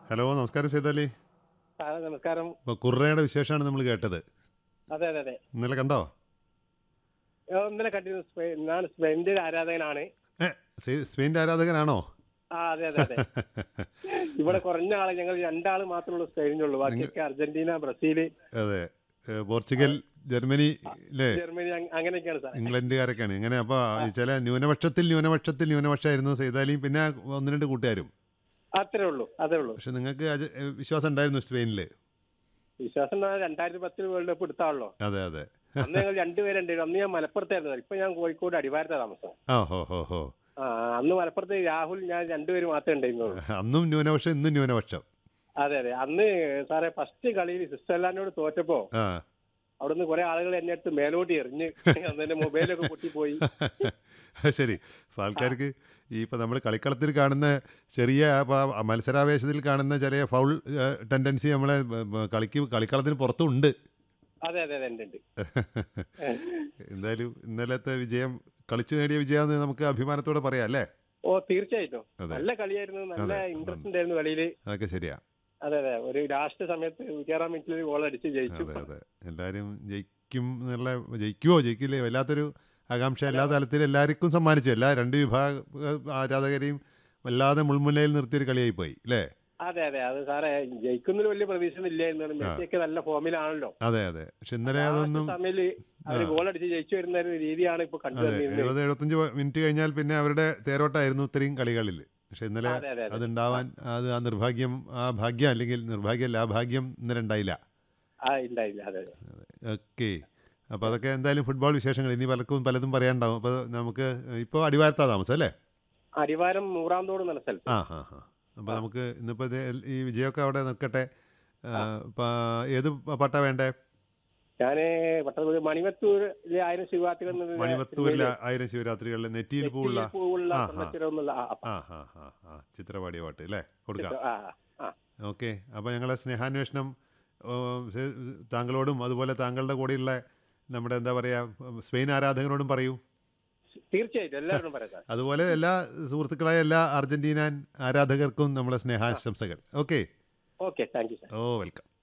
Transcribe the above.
Hello നമസ്കാരം സേതാലി ആ, നമസ്കാരം ഇപ്പോൾ കുർറയുടെ വിശേഷമാണ് നമ്മൾ കേട്ടത് അതെ അതെ അതെ ഇന്നലെ കണ്ടോ ഞാൻ ഇന്നലെ കണ്ടിരുന്നു സ്പെ- ഞാൻ സ്പെയിൻ്റെ ഒരു ആരാധകനാണ് ഏ സെ- സ്പെയിൻ്റെ ആരാധകനാണോ ആ അതെ അതെ അതെ ഇവിടെ കുറഞ്ഞ ആളെ ഞങ്ങൾ രണ്ടാള് മാത്രമേ ഉള്ളൂ സ്പെയിനിലുള്ളൂ ബാക്കിയൊക്കെ അർജന്റീന ബ്രസീൽ അതെ ഏ, പോർച്ചുഗൽ ജർമ്മനി അല്ലേ ജർമ്മനി അങ്- അങ്ങനെയൊക്കെയാണ് സാർ ഇംഗ്ലണ്ടുകാരൊക്കെയാണ് ഇങ്ങനെ അപ്പോൾ ചില ന്യൂനപക്ഷത്തിൽ ന്യൂനപക്ഷത്തിൽ ന്യൂനപക്ഷമായിരുന്നു സൈതാലിയും പിന്നെ ഒന്ന് രണ്ട് കൂട്ടുകാരും അത്രേ ഉള്ളൂ അതേ ഉള്ളൂ പക്ഷെ നിങ്ങൾക്ക് അജ- ഏ, വിശ്വാസം ഉണ്ടായിരുന്നു സ്പെയിനിൽ വിശ്വാസം ഞാൻ രണ്ടായിരത്തി പത്തിൽ വേൾഡ് കപ്പ് എടുത്താണല്ലോ അതെ അതെ അന്ന് ഞങ്ങൾ രണ്ടുപേരുണ്ടായിരുന്നു അന്ന് ഞാൻ മലപ്പുറത്തായിരുന്നു ഇപ്പൊ ഞാൻ കോഴിക്കോട് അടിവാരത്തെ താമസം ആ ഹോ ഹോ ഹോ ആ അന്ന് മലപ്പുറത്ത് രാഹുൽ ഞാൻ രണ്ടുപേര് മാത്രമേ ഉണ്ടായിരുന്നുള്ളൂ അന്നും ന്യൂനപക്ഷം ഇന്നും ന്യൂനപക്ഷം അതെ അതെ അന്ന് സാറേ ഫസ്റ്റ് കളിയിൽ സ്വിറ്റ്സർലാൻഡിനോട് തോറ്റപ്പോ ആ അവിടുന്ന് കുറെ ആളുകൾ എന്നെ അടുത്ത് മേലോട്ട് എറിഞ്ഞ് അന്ന് എന്റെ മൊബൈലൊക്കെ പൊട്ടിപ്പോയി ശരി അപ്പോൾ ആൾക്കാർക്ക് ഈ ഇപ്പോൾ നമ്മൾ കളിക്കളത്തിൽ കാണുന്ന ചെറിയ അപ്പോൾ മത്സരാവേശത്തിൽ കാണുന്ന ചെറിയ ഫൗൾ ടെൻഡൻസി നമ്മളെ ബ- ബ- കളിക്ക് കളിക്കളത്തിന് പുറത്തുണ്ട് അതെ അതെ അതെ ഉണ്ട് ഉണ്ട് എന്തായാലും ഇന്നലത്തെ വിജയം കളിച്ച് നേടിയ വിജയമെന്ന് നമുക്ക് അഭിമാനത്തോടെ പറയാം അല്ലേ ഓ തീർച്ചയായിട്ടും അതെ. നല്ല കളിയായിരുന്നു നല്ല അതെ, ഇൻട്രസ്റ്റ് ഉണ്ടായിരുന്നു കളിയില് അതൊക്കെ ശരിയാ അതെ അതെ ഒരു ലാസ്റ്റ് സമയത്ത് നൂറ്റിയാറാം മിനിറ്റിൽ ഗോൾ അടിച്ച് ജയിച്ചു അതെ അതെ എല്ലാവരും ജയിക്കും എന്നുള്ള ജയിക്കുമോ ജയിക്കില്ലേ വല്ലാത്തൊരു ആകാംക്ഷ എല്ലാ തലത്തിലും എല്ലാവർക്കും സമ്മാനിച്ചു എല്ലാ രണ്ട് വിഭാഗ ആരാധകരെയും വല്ലാതെ മുൾമുനയിൽ നിർത്തിയൊരു കളിയായി പോയി അല്ലേ അതെ അതെ അത് സാറേ ജയിക്കുന്നതിൽ വലിയ പ്രതീക്ഷ ഇല്ലായിരുന്നു മെസ്സിയൊക്കെ നല്ല ഫോമിലാണല്ലോ അതെ അതെ പക്ഷെ ഇന്നലെ അതൊന്നും സമയത്ത് അവര് ഗോൾ അടിച്ച് ജയിച്ചു വരുന്ന ഒരു രീതിയാണ് ഇപ്പൊ അതെ കണ്ടുവന്നിരുന്നത് എഴുപത് എഴുപത്തഞ്ച് മിനിറ്റ് കഴിഞ്ഞാൽ പിന്നെ അവരുടെ തേരോട്ടായിരുന്നു ഇത്രയും കളികളിൽ പക്ഷെ ഇന്നലെ അതെ അതെ അതെ അതുണ്ടാവാൻ അത് ആ നിർഭാഗ്യം ആ ഭാഗ്യം അല്ലെങ്കിൽ നിർഭാഗ്യമല്ല ആ ഭാഗ്യം ഇന്നലെ ഉണ്ടായില്ല ആ ഉണ്ടായില്ല അതെ അതെ ഓക്കെ അപ്പോൾ അതൊക്കെ എന്തായാലും ഫുട്ബോൾ വിശേഷങ്ങൾ ഇനി പലർക്കും പലതും പറയാനുണ്ടാവും അപ്പോൾ നമുക്ക് ഇപ്പോൾ അടിവാരത്താ താമസം അല്ലേ അടിവാരം നൂറാന്തോട് എന്ന സ്ഥലത്ത് ആ ഹാ ഹാ അപ്പോൾ നമുക്ക് ഇന്നിപ്പോൾ ഇത് ഈ വിജയമൊക്കെ അവിടെ നിൽക്കട്ടെ ആ, ഇപ്പം ഏത് പട്ട വേണ്ടേ ഞാന് പട്ടണത്തിൽ മണിവത്തൂരിലെ ആയിരം ശിവരാത്രികൾ എന്നുള്ള മണിവത്തൂരിലെ ആയിരം ശിവരാത്രികളിൽ നെറ്റിയിൽ പൂവുള്ള പൂവുള്ള ആ, ആ. സ്വർണ്ണച്ചിരം എന്നുള്ള ആ, ആ, ആ ഹാ ഹാ ആ ചിത്രപാടിയ പാട്ട് അല്ലേ കൊടുക്കാം ആ, ആ. ഓക്കെ അപ്പോൾ ഞങ്ങളെ സ്നേഹാന്വേഷണം ഓ, സെ- താങ്കളോടും അതുപോലെ താങ്കളുടെ കൂടെയുള്ള നമ്മുടെ എന്താ പറയുക സ്പെയിൻ ആരാധകരോടും പറയൂ തീർച്ചയായിട്ടും എല്ലാവരും പറയാം സാർ അതുപോലെ എല്ലാ സുഹൃത്തുക്കളായ എല്ലാ അർജന്റീനാൻ ആരാധകർക്കും നമ്മളെ സ്നേഹാശംസകൾ okay okay thank you sir ഓ വെൽക്കം